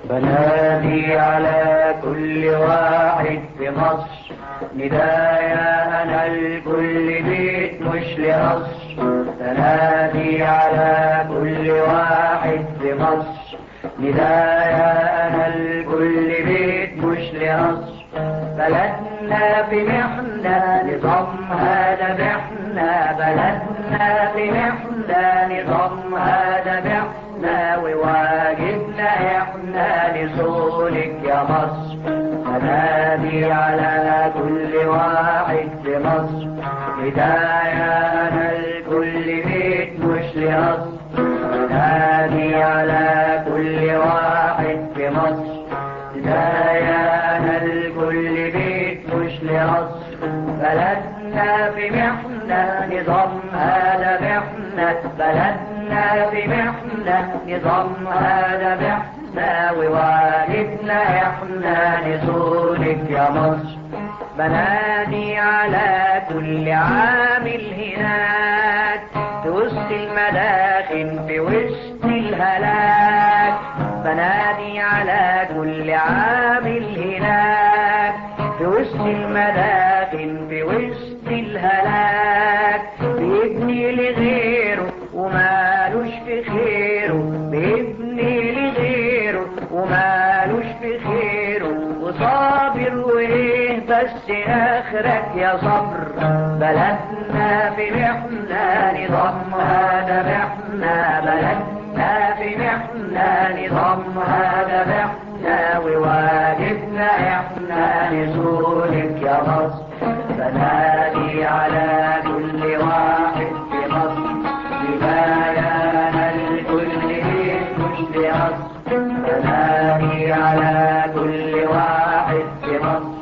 بنادي على كل واحد في مصر ندايا أنا لكل بيت مش لقصر بنادي على كل واحد في مصر ندايا أنا لكل بيت مش لقصر بلدنا في محنة نظامها ذبحنا بلدنا في محنة نظامها ذبحنا وواجبنا احنا لصولك يا مصر أنادي على كل واحد في مصر هدايا أنا لكل بيت مش لقصر أنادي على كل واحد في مصر هدايا أنا لكل بيت مش لقصر بلدنا في محنة نظامها ذبحنا بلدنا في محنة نظامها ذبحنا وواجبنا احنا نزورك يا مصر بنادي على كل عامل هناك في وسط المداخن في وسط الهلاك بنادي على كل عامل هناك في وسط المداخن في وسط الهلاك بيبني لغيره ومالوش في خيره بيبني لغيره ومالوش في خيره وصابر وايه بس اخرك يا صبر بلدنا في محنة نظامها ذبحنا بلدنا في محنة نظامها ذبحنا وواجبنا احنا نزورك يا مصر بنادي على كل واحد في مصر بدايانا الكل بيت مش لمصر بنادي على كل واحد في مصر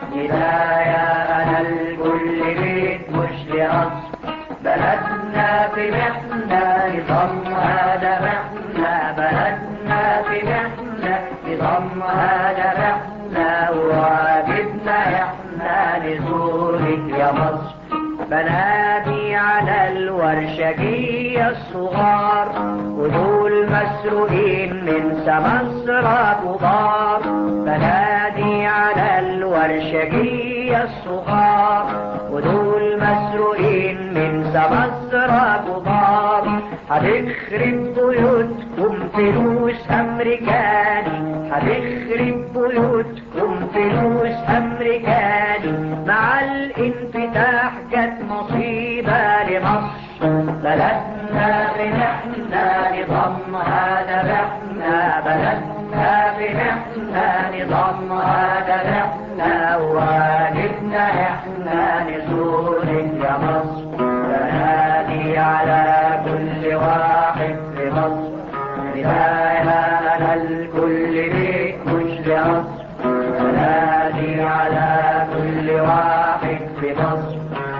بدايانا الكل بيت مش لمصر بلدنا في محنة نظامها ذبحنا بلدنا في محنة نظامها ذبحنا وواجبنا احنا نزورك يا مصر بنادي على الورشجية الصغار ودول مسروقين من سمسرة كبار بنادي على الورشجية الصغار ودول مسروقين من سمسرة كبار هتخرب بيوتكم فلوس امريكاني هتخرب بيوتكم فلوس امريكاني مع الانفتاح جت مصيبة لمصر بلدنا بنحنا نظامها ذبحنا بلدنا بنحنا نظامها ذبحنا واجبنا احنا نزورك يا مصر بنادي على كل واحد في مصر بداية الكل بيت مش لمصر بنادي على كل واحد في مصر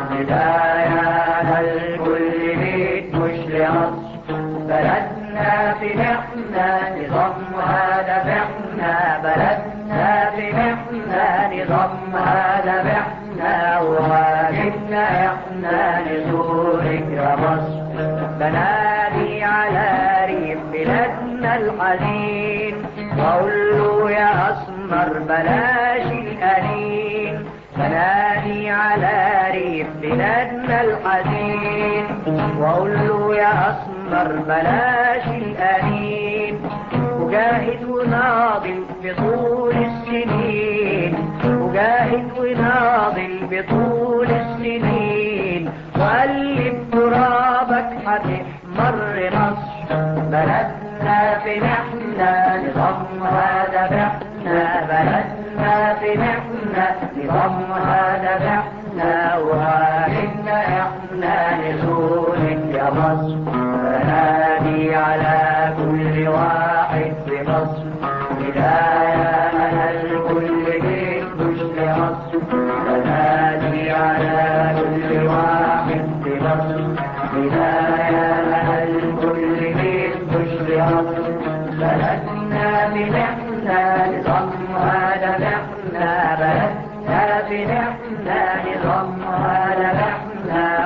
بداية الكل بيت مش لمصر بلدنا في محنة نظامها ذبحنا بلدنا في محنة نظامها ذبحنا وواجبنا احنا نزورك يا مصر بنادي على ريف بلادنا الحزين واقول له يا اسمر بلاش الانين بنادي على ريف بلادنا الحزين واقول له يا اسمر بلاش الانين وجاهد وناضل بطول السنين وجاهد وناضل بطول السنين وقلب ترابك هتحمر مصر بلدنا في محنة نظامها ذبحنا بلدنا في محنة نظامها ذبحنا واجبنا احنا نزورك يا مصر بنادي على كل واحد في مصر بداية أنا الكل بيت مش لمصر بنادي على كل واحد في مصر بداية أنا الكل بيت مش لمصر بلدنا بنحنا نظامها ذبحنا بلدنا بنحنا نظامها ذبحنا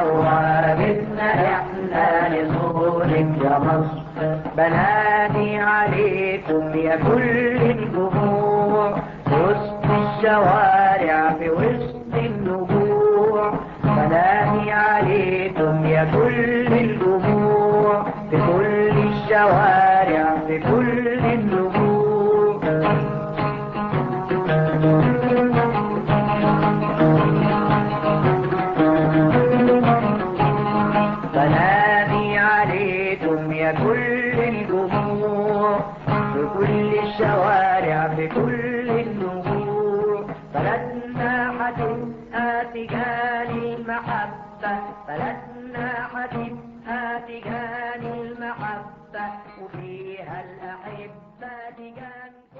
واجبنا احنا نزورك يا مصر بنادي عليك عليكم يا كل الجموع في وسط الشوارع في وسط النجوع بنادي عليكم يا كل الجموع في كل الشوارع في كل النجوع بنادي عليكم يا كل الجموع في كل الشوارع في كل النجوع بلدنا هتبقى تجان المحبة بلدنا هتبقى تجان المحبة وفيها الأحبة تجان